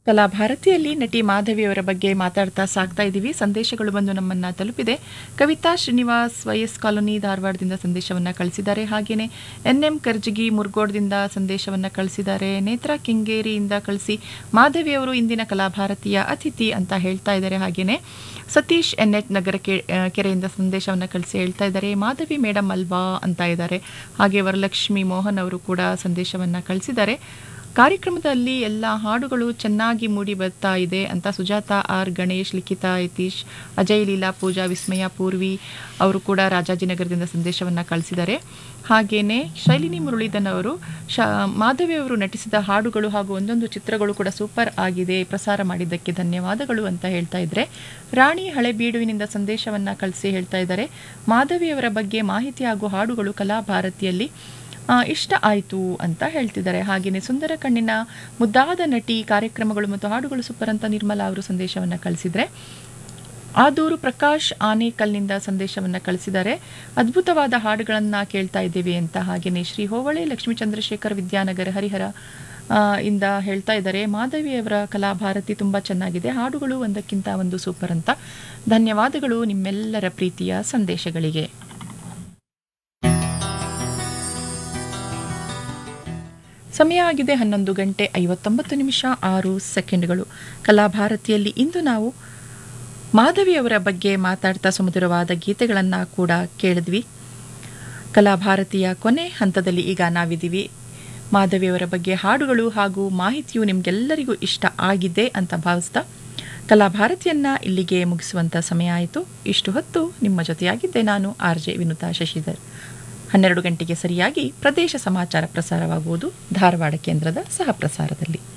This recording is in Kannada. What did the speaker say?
ಕಲಾ ಭಾರತಿಯಲ್ಲಿ ನಟಿ ಮಾಧವಿಯವರ ಬಗ್ಗೆ ಮಾತಾಡ್ತಾ ಸಾಕ್ತಾ ಇದ್ದೀವಿ ಸಂದೇಶಗಳು ಬಂದು ನಮ್ಮನ್ನ ತಲುಪಿದೆ ಕವಿತಾ ಶ್ರೀನಿವಾಸ್ ವೈಎಸ್ ಕಾಲೋನಿ ಧಾರವಾಡದಿಂದ ಸಂದೇಶವನ್ನ ಕಳಿಸಿದ್ದಾರೆ ಹಾಗೇನೆ ಎನ್ ಎಂ ಕರ್ಜಗಿ ಮುರ್ಗೋಡ್ದಿಂದ ಸಂದೇಶವನ್ನ ಕಳಿಸಿದ್ದಾರೆ ನೇತ್ರಾ ಕೆಂಗೇರಿಯಿಂದ ಕಳಿಸಿ ಮಾಧವಿಯವರು ಇಂದಿನ ಕಲಾ ಭಾರತೀಯ ಅತಿಥಿ ಅಂತ ಹೇಳ್ತಾ ಇದ್ದಾರೆ ಹಾಗೇನೆ ಸತೀಶ್ ಎನ್ ಎಚ್ ನಗರ ಕೆ- ಆ, ಕೆರೆಯಿಂದ ಸಂದೇಶವನ್ನ ಕಳಿಸಿ ಹೇಳ್ತಾ ಇದ್ದಾರೆ ಮಾಧವಿ ಮೇಡಮ್ ಅಲ್ವಾ ಅಂತ ಇದ್ದಾರೆ ಹಾಗೆ ವರಲಕ್ಷ್ಮಿ ಮೋಹನ್ ಅವರು ಕೂಡ ಸಂದೇಶವನ್ನ ಕಳಿಸಿದ್ದಾರೆ ಕಾರ್ಯಕ್ರಮದಲ್ಲಿ ಎಲ್ಲ ಹಾಡುಗಳು ಚೆನ್ನಾಗಿ ಮೂಡಿ ಬರ್ತಾ ಇದೆ ಅಂತ ಸುಜಾತ ಆರ್ ಗಣೇಶ್ ಲಿಖಿತಾ ಯತೀಶ್ ಅಜಯ್ ಲೀಲಾ ಪೂಜಾ ವಿಸ್ಮಯ ಪೂರ್ವಿ ಅವರು ಕೂಡ ರಾಜಾಜಿನಗರದಿಂದ ಸಂದೇಶವನ್ನ ಕಳಿಸಿದ್ದಾರೆ ಹಾಗೇನೆ ಶೈಲಿನಿ ಮುರಳೀಧನ್ ಅವರು ಶ ಮಾಧವಿ ಅವರು ನಟಿಸಿದ ಹಾಡುಗಳು ಹಾಗೂ ಒಂದೊಂದು ಚಿತ್ರಗಳು ಕೂಡ ಸೂಪರ್ ಆಗಿದೆ ಪ್ರಸಾರ ಮಾಡಿದ್ದಕ್ಕೆ ಧನ್ಯವಾದಗಳು ಅಂತ ಹೇಳ್ತಾ ಇದ್ರೆ ರಾಣಿ ಹಳೆಬೀಡುವಿನಿಂದ ಸಂದೇಶವನ್ನ ಕಳಿಸಿ ಹೇಳ್ತಾ ಇದ್ದಾರೆ ಮಾಧವಿಯವರ ಬಗ್ಗೆ ಮಾಹಿತಿ ಹಾಗೂ ಹಾಡುಗಳು ಕಲಾ ಭಾರತಿಯಲ್ಲಿ ಆ, ಇಷ್ಟ ಆಯಿತು ಅಂತ ಹೇಳ್ತಿದ್ದಾರೆ ಹಾಗೆಯೇ ಸುಂದರ ಕಣ್ಣಿನ ಮುದ್ದಾದ ನಟಿ ಕಾರ್ಯಕ್ರಮಗಳು ಮತ್ತು ಹಾಡುಗಳು ಸೂಪರ್ ಅಂತ ನಿರ್ಮಲಾ ಅವರು ಸಂದೇಶವನ್ನ ಕಳಿಸಿದ್ರೆ ಆದೂರು ಪ್ರಕಾಶ್ ಆನೇಕಲ್ನಿಂದ ಸಂದೇಶವನ್ನ ಕಳಿಸಿದ್ದಾರೆ ಅದ್ಭುತವಾದ ಹಾಡುಗಳನ್ನ ಕೇಳ್ತಾ ಇದ್ದೇವೆ ಅಂತ ಹಾಗೆಯೇ ಶ್ರೀ ಹೋವಳೆ ಲಕ್ಷ್ಮೀ ಚಂದ್ರಶೇಖರ್ ವಿದ್ಯಾನಗರ ಹರಿಹರ ಆ, ಇಂದ ಹೇಳ್ತಾ ಇದ್ದಾರೆ ಮಾಧವಿಯವರ ಕಲಾ ಭಾರತಿ ತುಂಬಾ ಚೆನ್ನಾಗಿದೆ ಹಾಡುಗಳು ಒಂದಕ್ಕಿಂತ ಒಂದು ಸೂಪರ್ ಅಂತ ಧನ್ಯವಾದಗಳು ನಿಮ್ಮೆಲ್ಲರ ಪ್ರೀತಿಯ ಸಂದೇಶಗಳಿಗೆ ಸಮಯ ಆಗಿದೆ ಹನ್ನೊಂದು ಗಂಟೆ ಐವತ್ತೊಂಬತ್ತು ನಿಮಿಷ ಆರು ಸೆಕೆಂಡ್ಗಳು ಕಲಾಭಾರತಿಯಲ್ಲಿ ಇಂದು ನಾವು ಮಾಧವಿಯವರ ಬಗ್ಗೆ ಮಾತಾಡ್ತಾ ಸುಮಧುರವಾದ ಗೀತೆಗಳನ್ನು ಕೂಡ ಕೇಳಿದ್ವಿ ಕಲಾಭಾರತಿಯ ಕೊನೆ ಹಂತದಲ್ಲಿ ಈಗ ನಾವಿದ್ದೀವಿ ಮಾಧವಿಯವರ ಬಗ್ಗೆ ಹಾಡುಗಳು ಹಾಗೂ ಮಾಹಿತಿಯು ನಿಮಗೆಲ್ಲರಿಗೂ ಇಷ್ಟ ಆಗಿದೆ ಅಂತ ಭಾವಿಸ್ತಾ ಕಲಾಭಾರತಿಯನ್ನ ಇಲ್ಲಿಗೆ ಮುಗಿಸುವಂಥ ಸಮಯ ಆಯಿತು ಇಷ್ಟು ಹೊತ್ತು ನಿಮ್ಮ ಜೊತೆಯಾಗಿದ್ದೆ ನಾನು ಆರ್ ಜೆ ವಿನುತಾ ಶಶಿಧರ್ ಹನ್ನೆರಡು ಗಂಟೆಗೆ ಸರಿಯಾಗಿ ಪ್ರದೇಶ ಸಮಾಚಾರ ಪ್ರಸಾರವಾಗುವುದು ಧಾರವಾಡ ಕೇಂದ್ರದ ಸಹ ಪ್ರಸಾರದಲ್ಲಿ